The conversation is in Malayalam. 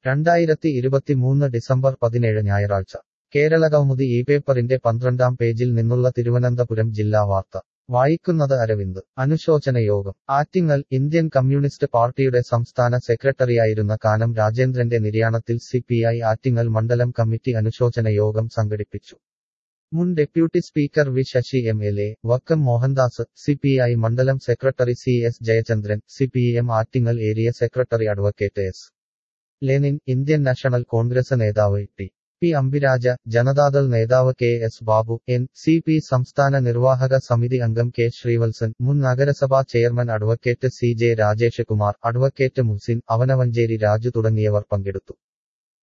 രണ്ടായിരത്തി ഇരുപത്തിമൂന്ന് ഡിസംബർ പതിനേഴ് ഞായറാഴ്ച കേരളകൗമുദി ഈ പേപ്പറിന്റെ പന്ത്രണ്ടാം പേജിൽ നിന്നുള്ള തിരുവനന്തപുരം ജില്ലാ വാർത്ത വായിക്കുന്നത് അരവിന്ദ് അനുശോചന യോഗം ആറ്റിങ്ങൽ ഇന്ത്യൻ കമ്മ്യൂണിസ്റ്റ് പാർട്ടിയുടെ സംസ്ഥാന സെക്രട്ടറിയായിരുന്ന കാനം രാജേന്ദ്രന്റെ നിര്യാണത്തിൽ സിപിഐ ആറ്റിങ്ങൽ മണ്ഡലം കമ്മിറ്റി അനുശോചന യോഗം സംഘടിപ്പിച്ചു മുൻ deputy speaker V Sasi M L A Vakkom Mohandas CPI മണ്ഡലം secretary C S Jayachandran CPM Attingal area secretary advocate S Lenin Indian National Congress നേതാവ് ടി പി അംബിരാജ ജനതാദൾ നേതാവ് K S Babu N C P സംസ്ഥാന നിർവാഹക സമിതി അംഗം കെ ശ്രീവത്സൻ മുൻ നഗരസഭാ chairman advocate C J Rajesh Kumar advocate Muhsin Avanavancheri Raju തുടങ്ങിയവർ പങ്കെടുത്തു